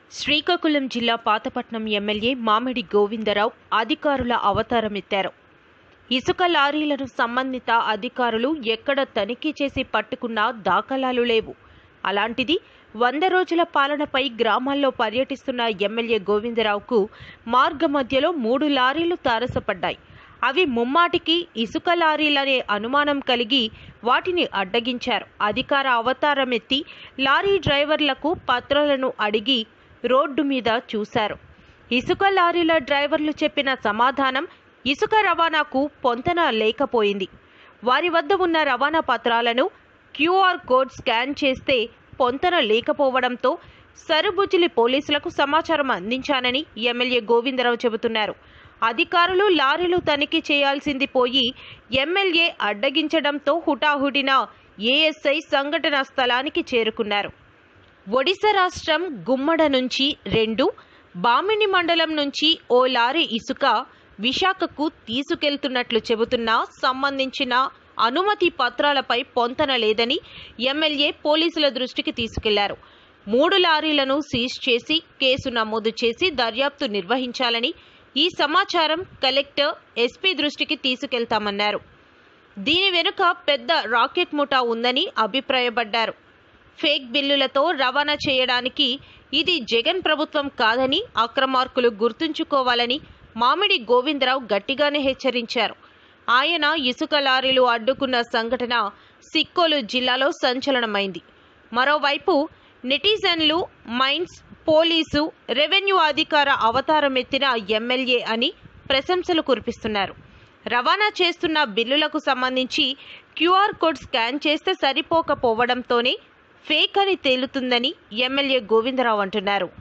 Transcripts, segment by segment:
శ్రీకాకుళం జిల్లా పాతపట్నం ఎమ్మెల్యే మామిడి గోవిందరావు అధికారుల అవతారమెత్తారు ఇసుక లారీలను సంబంధిత అధికారులు ఎక్కడ తనిఖీ చేసి పట్టుకున్నా దాఖలాలు లేవు అలాంటిది వంద రోజుల పాలనపై గ్రామాల్లో పర్యటిస్తున్న ఎమ్మెల్యే గోవిందరావుకు మార్గ మధ్యలో మూడు లారీలు తారసపడ్డాయి అవి ముమ్మాటికి ఇసుక లారీలనే అనుమానం కలిగి వాటిని అడ్డగించారు అధికార అవతారమెత్తి లారీ డ్రైవర్లకు పత్రాలను అడిగి రోడ్డు మీద చూశారు ఇసుక లారీల డ్రైవర్లు చెప్పిన సమాధానం ఇసుక రవాణాకు పొంతన లేకపోయింది వారి వద్ద ఉన్న రవాణా పత్రాలను క్యూఆర్ కోడ్ స్కాన్ చేస్తే పొంతన లేకపోవడంతో సరుబుజిలి పోలీసులకు సమాచారం అందించానని ఎమ్మెల్యే గోవిందరావు చెబుతున్నారు అధికారులు లారీలు తనిఖీ చేయాల్సింది పోయి ఎమ్మెల్యే అడ్డగించడంతో హుటాహుటిన ఏఎస్ఐ సంఘటనా స్థలానికి చేరుకున్నారు ఒడిశా రాష్ట్రం గుమ్మడ నుంచి రెండు బామిని మండలం నుంచి ఓ లారీ ఇసుక విశాఖకు తీసుకెళ్తున్నట్లు చెబుతున్నా సంబంధించిన అనుమతి పత్రాలపై పొంతన లేదని ఎమ్మెల్యే పోలీసుల దృష్టికి తీసుకెళ్లారు మూడు లారీలను సీజ్ చేసి కేసు నమోదు చేసి దర్యాప్తు నిర్వహించాలని ఈ సమాచారం కలెక్టర్ ఎస్పీ దృష్టికి తీసుకెళ్తామన్నారు దీని వెనుక పెద్ద రాకెట్ ముఠా ఉందని అభిప్రాయపడ్డారు ఫేక్ బిల్లులతో రవాణా చేయడానికి ఇది జగన్ ప్రభుత్వం కాదని అక్రమార్కులు గుర్తుంచుకోవాలని మామిడి గోవిందరావు గట్టిగానే హెచ్చరించారు ఆయన ఇసుక లారీలు అడ్డుకున్న సంఘటన సిక్కోలు జిల్లాలో సంచలనమైంది మరోవైపు నెటిజన్లు మైన్స్ పోలీసు రెవెన్యూ అధికార అవతారం ఎత్తిన ఎమ్మెల్యే అని ప్రశంసలు కురిపిస్తున్నారు రవాణా చేస్తున్న బిల్లులకు సంబంధించి క్యూఆర్ కోడ్ స్కాన్ చేస్తే సరిపోకపోవడంతోనే ఫేక్ అని తేలుతుందని ఎమ్మెల్యే గోవిందరావు అంటున్నారు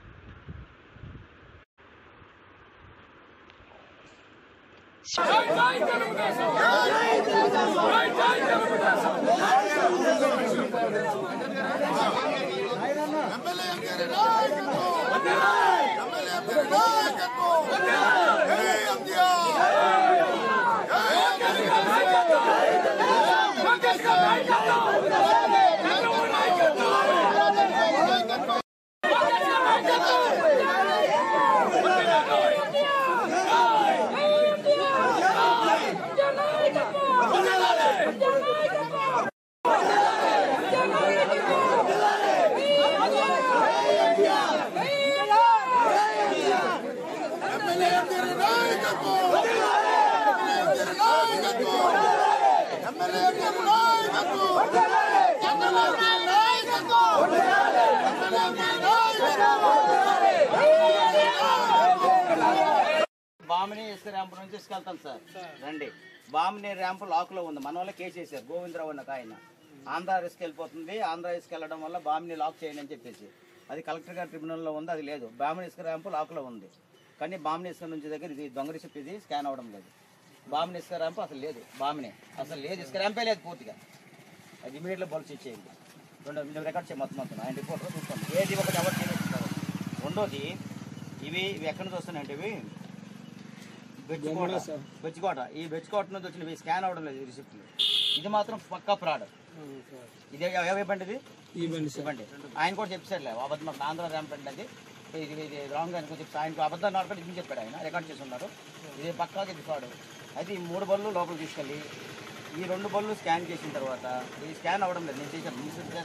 బామిని ఇసుక ర్యాంపు నుంచి తీసుకెళ్తాను సార్ రండి బామిని ర్యాంపు లాక్లో ఉంది మన వల్ల కేసు వేసారు గోవిందరావు అన్న ఆయన ఆంధ్ర రిస్క్ వెళ్ళిపోతుంది ఆంధ్ర ఇసుక వెళ్ళడం వల్ల బామిని లాక్ చేయండి అని చెప్పేసి అది కలెక్టర్ గారి ట్రిబ్యునల్లో ఉంది అది లేదు బామిని ఇసుక ర్యాంపు లాక్లో ఉంది కానీ బామిని ఇసుక నుంచి దగ్గర ఇది దొంగ రిసిప్ట్ ఇది స్కాన్ అవ్వడం లేదు బామిని ఇసుక ర్యాంపు అసలు లేదు బామిని అసలు లేదు ఇసుక ర్యాంపే లేదు పూర్తిగా అది ఇమీడియట్గా బల్స్ ఇచ్చేయండి రెండో మీరు రికార్డ్ చేయ మొత్తం మొత్తం ఆయన రిపోర్టర్ చూసుకోండి ఏది ఒకటి ఎవరు చేయలేదు రెండోది ఇవి ఇవి ఎక్కడి నుంచి వస్తున్నాయంటే ఇవి బెచ్చుకోట బెచ్చుకోట ఈ బెచ్చుకోట నుంచి వచ్చినవి స్కాన్ అవ్వడం లేదు రిసిప్ట్లు ఇది మాత్రం పక్కా ఫ్రాడ్ ఇది ఎవ- ఏ బండి ఇది ఈ బండి ఆయన కూడా చెప్పారులే అబద్ధం మాకు ఆంధ్ర ర్యాంప్ బండి అది ఇది ఇది రాంగ్ అని చెప్పి ఆయనకు అబద్ధం నడపడి ఇది చెప్పాడు ఆయన రికార్డ్ చేసి ఉన్నారు ఇది పక్కాగా ఇది ఫ్రాడ్ అయితే ఈ మూడు బళ్ళు లోపలికి తీసుకెళ్ళి ఈ రెండు బళ్ళు స్కాన్ చేసిన తర్వాత ఇది స్కాన్ అవ్వడం లేదు నేను చేశాను మీరు చేస్తా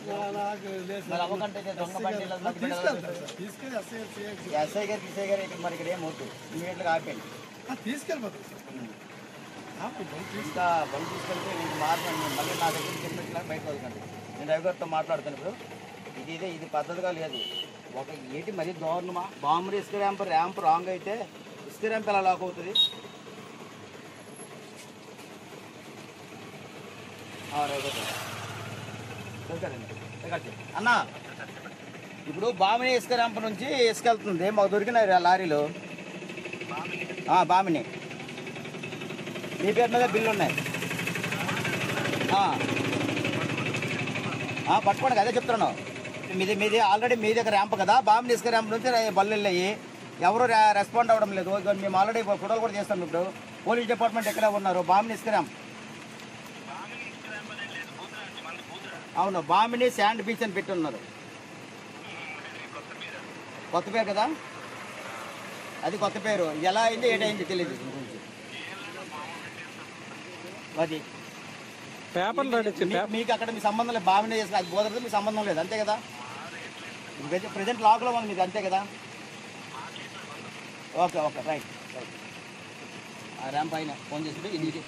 మరి అవ్వకంటే ఇది దొంగ బండి ఇలా మధ్య బండి ఎస్ఐ గారు ఎస్ఐ గారు ఇక్కడ మరి ఇక్కడ ఏం వద్దు ఇమీడియట్గా ఆపండి తీసుకెళ్ళిపోతుంది ఇంకా బండి తీసుకెళ్తే నేను మాట్లాడి మళ్ళీ నా దగ్గర చెప్పినట్లా బయట వదకండి నేను రవి గారితో మాట్లాడుతాను ఇప్పుడు ఇది ఇదే ఇది పద్ధతిగా లేదు ఒక ఏంటి మరీ దారుణమా బాంబు ఇసుక ర్యాంప్ ర్యాంప్ రాంగ్ అయితే ఇసుక ర్యాంప్ ఎలా లాక్ అవుతుంది ఆ, రవి గారు. రవి గారండి. రవి గారు చెప్పండి. అన్నా ఇప్పుడు బామిని ఇసుక ర్యాంప్ నుంచి ఇసుక వెళ్తుంది మాకు దొరికిన లారీలు ఆ, బామిని మీ పేరు మీద బిల్లు ఉన్నాయి ఆ. ఆ, పట్టుకోండి అదే చెప్తున్నాను మీది మీది ఆల్రెడీ మీ దగ్గర ర్యాంప్ కదా బాంబు ఇసుక ర్యాంప్ నుంచి బళ్ళు వెళ్ళాయి ఎవరు రె- రెస్పాండ్ అవ్వడం లేదు ఇదిగో మేము ఆల్రెడీ ఫోటోలు కూడా చేస్తాం ఇప్పుడు పోలీస్ డిపార్ట్మెంట్ ఎక్కడ ఉన్నారు బాంబుని ఇసుక ర్యాంప్ అవును బామిని శాండ్ బీచ్ అని పెట్టి ఉన్నారు కొత్త పేరు కదా అది కొత్త పేరు ఇది ఎలా అయింది ఏటైంది తెలియదు దీని గురించి. అది పేపర్లు నడిచి మీ- మీకు అక్కడ మీ సంబంధం లేదు బాగానే చేసిన అది బోధనతో మీ సంబంధం లేదు అంతే కదా ప్రజెంట్ లాక్లో ఉంది మీకు అంతే కదా ఓకే ఓకే రైట్ రైట్ ఆ ర్యాంప్ పైన ఫోన్ చేసి ఇది ఇది